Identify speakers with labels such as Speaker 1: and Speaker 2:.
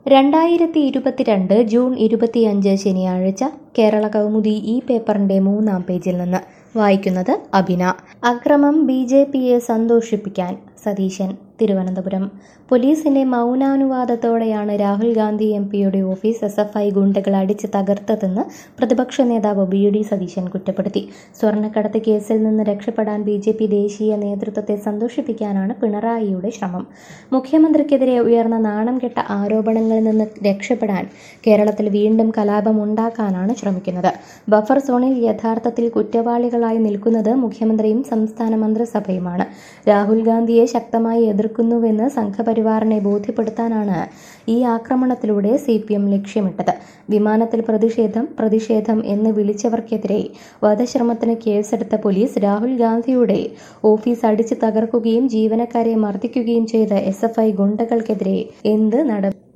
Speaker 1: രണ്ടായിരത്തി ഇരുപത്തിരണ്ട് ജൂൺ ഇരുപത്തിയഞ്ച് ശനിയാഴ്ച കേരള കൗമുദി ഈ പേപ്പറിന്റെ മൂന്നാം പേജിൽ നിന്ന് വായിക്കുന്നത് അഭിന അക്രമം ബി ജെ പിയെ സന്തോഷിപ്പിക്കാൻ സതീശൻ തിരുവനന്തപുരം പോലീസിന്റെ മൗനാനുവാദത്തോടെയാണ് രാഹുൽ ഗാന്ധി എം പിയുടെ ഓഫീസ് എസ് എഫ് ഐ ഗുണ്ടകൾ അടിച്ച് തകർത്തതെന്ന് പ്രതിപക്ഷ നേതാവ് ബി ഡി സതീശൻ കുറ്റപ്പെടുത്തി സ്വർണ്ണക്കടത്ത് കേസിൽ നിന്ന് രക്ഷപ്പെടാൻ ബി ജെ പി ദേശീയ നേതൃത്വത്തെ സന്തോഷിപ്പിക്കാനാണ് പിണറായിയുടെ ശ്രമം മുഖ്യമന്ത്രിക്കെതിരെ ഉയർന്ന നാണം കെട്ട ആരോപണങ്ങളിൽ നിന്ന് രക്ഷപ്പെടാൻ കേരളത്തിൽ വീണ്ടും കലാപം ഉണ്ടാക്കാനാണ് ശ്രമിക്കുന്നത് ബഫർ സോണിൽ യഥാർത്ഥത്തിൽ കുറ്റവാളികളായി നിൽക്കുന്നത് മുഖ്യമന്ത്രിയും സംസ്ഥാന മന്ത്രിസഭയുമാണ് രാഹുൽ ഗാന്ധിയെ ശക്തമായി എതിർക്കുന്നുവെന്ന് സംഘപരിവാറിനെ ബോധ്യപ്പെടുത്താനാണ് ഈ ആക്രമണത്തിലൂടെ സി പി എം ലക്ഷ്യമിട്ടത് വിമാനത്തിൽ പ്രതിഷേധം പ്രതിഷേധം എന്ന് വിളിച്ചവർക്കെതിരെ വധശ്രമത്തിന് കേസെടുത്ത പോലീസ് രാഹുൽ ഗാന്ധിയുടെ ഓഫീസ് അടിച്ചു തകർക്കുകയും ജീവനക്കാരെ മർദ്ദിക്കുകയും ചെയ്ത എസ് എഫ് ഐ ഗുണ്ടകൾക്കെതിരെ എന്ത് നട